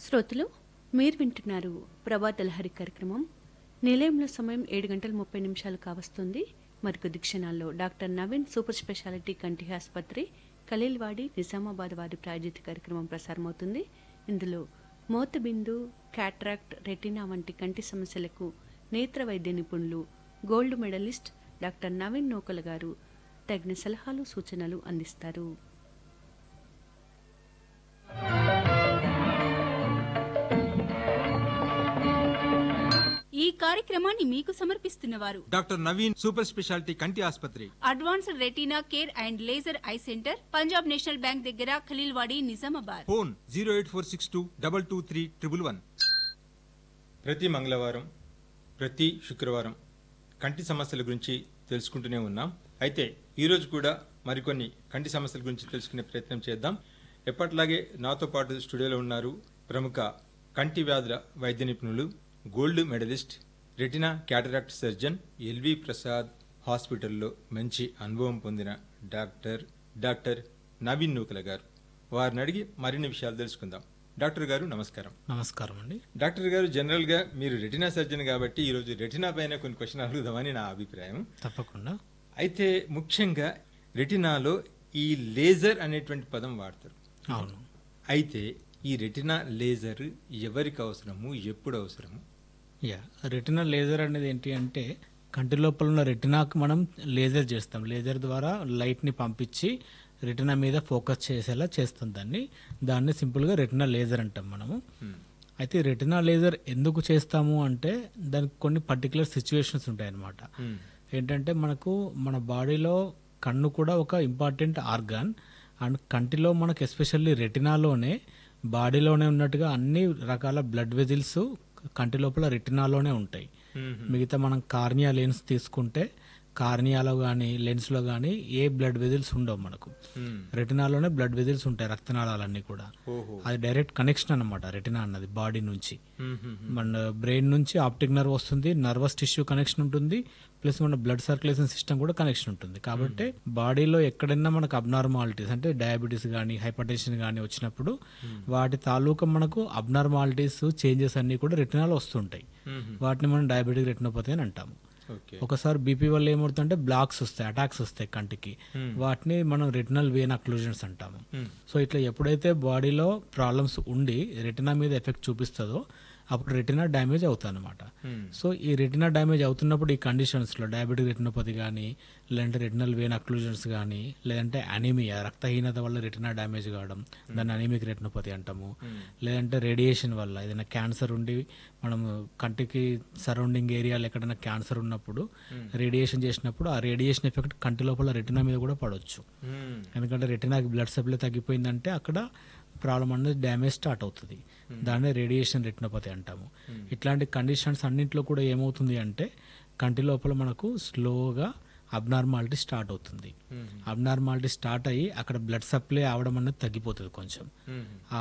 శ్రోతలు మీరు వింటున్నారు ప్రభాత లహరి కార్యక్రమం నిలయంలో సమయం ఏడు గంటల ముప్పై నిమిషాలు కావస్తుంది మరికొద్ది క్షణాల్లో డాక్టర్ నవీన్ సూపర్ స్పెషాలిటీ కంటి ఆసుపత్రి ఖలీల్వాడి నిజామాబాద్ వారి ప్రాయోజిత కార్యక్రమం ప్రసారమవుతుంది ఇందులో మోతబిందు క్యాట్రాక్ట్ రెటినా వంటి కంటి సమస్యలకు నేత్ర వైద్య నిపుణులు gold medalist doctor Naveen Nokala గారు తగిన సలహాలు సూచనలు అందిస్తారు ఈ కార్యక్రమాన్ని మీకు సమర్పిస్తున్నవారు డాక్టర్ నవీన్ సూపర్ స్పెషాలిటీ కంటి ఆసుపత్రి advanced retina care and laser eye centre Punjab national bank దగ్గర Khaleelwadi Nizamabad phone zero eight four six two double two three triple one ప్రతి మంగళవారం ప్రతి శుక్రవారం కంటి సమస్యల గురించి తెలుసుకుంటూనే ఉన్నాం అయితే ఈరోజు కూడా మరికొన్ని కంటి సమస్యల గురించి తెలుసుకునే ప్రయత్నం చేద్దాం ఎప్పట్లాగే నాతో పాటు స్టూడియోలో ఉన్నారు ప్రముఖ కంటి వ్యాధుల వైద్య నిపుణులు gold medalist retina cataract surgeon L V Prasad హాస్పిటల్లో మంచి అనుభవం పొందిన డాక్టర్ డాక్టర్ నవీన్ నూకల గారు వారిని అడిగి మరిన్ని విషయాలు తెలుసుకుందాం డాక్టర్ గారు నమస్కారం నమస్కారం అండి డాక్టర్ గారు జనరల్ గా మీరు రెటినా సర్జన్ కాబట్టి ఈ రోజు రెటినా పైన కొన్ని క్వశ్చన్ అడుగుదామని నా అభిప్రాయం తప్పకుండా అయితే ముఖ్యంగా రెటినాలో ఈ లేజర్ అనేటువంటి పదం వాడతారు అవును అయితే ఈ రెటినా లేజర్ ఎవరికి అవసరము ఎప్పుడు అవసరము యా రెటినా లేజర్ అనేది ఏంటి అంటే కంటి లోపల ఉన్న రెటినాకు మనం లేజర్ చేస్తాం లేజర్ ద్వారా లైట్ని పంపించి రెటినా మీద ఫోకస్ చేసేలా చేస్తాం దాన్ని దాన్ని సింపుల్గా రెటినా లేజర్ అంటాం మనము అయితే ఈ రెటినా లేజర్ ఎందుకు చేస్తాము అంటే దానికి కొన్ని పర్టికులర్ సిచ్యువేషన్స్ ఉంటాయి అన్నమాట ఏంటంటే మనకు మన బాడీలో కన్ను కూడా ఒక ఇంపార్టెంట్ ఆర్గాన్ అండ్ కంటిలో మనకు ఎస్పెషల్లీ రెటినాలోనే బాడీలోనే ఉన్నట్టుగా అన్ని రకాల బ్లడ్ వెజిల్స్ కంటి లోపల రెటినాలోనే ఉంటాయి మిగతా మనం కార్నియా లెన్స్ తీసుకుంటే కార్నియాలో కానీ లెన్స్లో కానీ ఏ బ్లడ్ వెజిల్స్ ఉండవు మనకు రెటినాలోనే బ్లడ్ వెజిల్స్ ఉంటాయి రక్తనాళాలన్నీ కూడా ఓహో అది డైరెక్ట్ కనెక్షన్ అన్నమాట రెటినా అన్నది బాడీ నుంచి మన బ్రెయిన్ నుంచి ఆప్టిక్ నర్వ్ వస్తుంది నర్వస్ టిష్యూ కనెక్షన్ ఉంటుంది ప్లస్ మన బ్లడ్ సర్క్యులేషన్ సిస్టమ్ కూడా కనెక్షన్ ఉంటుంది కాబట్టి బాడీలో ఎక్కడైనా మనకు అబ్నార్మాలిటీస్ అంటే డయాబెటీస్ కానీ హైపర్టెన్షన్ కానీ వచ్చినప్పుడు వాటి తాలూకా మనకు అబ్నార్మాలిటీస్ చేంజెస్ అన్ని కూడా రెటినాలో వస్తుంటాయి వాటిని మనం డయాబెటిక్ రెటినోపతి అని అంటాము ఓకే ఒకసారి బీపీ వల్ల ఏమవుతుందంటే బ్లాక్స్ వస్తాయి అటాక్స్ వస్తాయి కంటికి వాటిని మనం రెటినల్ వేన్ అక్లూజన్స్ అంటాము సో ఇట్లా ఎప్పుడైతే బాడీలో ప్రాబ్లమ్స్ ఉండి రెటినా మీద ఎఫెక్ట్ చూపిస్తుందో అప్పుడు రెటినా డ్యామేజ్ అవుతుంది అనమాట సో ఈ రెటినా డ్యామేజ్ అవుతున్నప్పుడు ఈ కండిషన్స్లో డయాబెటిక్ రెటినోపతి కానీ లేదంటే రెటినల్ వేన్ అక్లూజన్స్ కానీ లేదంటే అనీమియా రక్తహీనత వల్ల రెటినా డ్యామేజ్ కావడం దాన్ని అనీమిక్ రెటినోపతి అంటాము లేదంటే రేడియేషన్ వల్ల ఏదైనా క్యాన్సర్ ఉండి మనం కంటికి సరౌండింగ్ ఏరియాలో ఎక్కడైనా క్యాన్సర్ ఉన్నప్పుడు రేడియేషన్ చేసినప్పుడు ఆ రేడియేషన్ ఎఫెక్ట్ కంటి లోపల రెటినా మీద కూడా పడవచ్చు ఎందుకంటే రెటినాకి బ్లడ్ సప్లై తగ్గిపోయిందంటే అక్కడ ప్రాబ్లం అనేది డ్యామేజ్ స్టార్ట్ అవుతుంది దాన్నే రేడియేషన్ రెటినోపతి అంటాము ఇట్లాంటి కండిషన్స్ అన్నింటిలో కూడా ఏమవుతుంది అంటే కంటి లోపల మనకు స్లోగా అబ్నార్మాలిటీ స్టార్ట్ అవుతుంది అబ్నార్మాలిటీ స్టార్ట్ అయ్యి అక్కడ బ్లడ్ సప్లై అవడం అనేది తగ్గిపోతుంది కొంచెం ఆ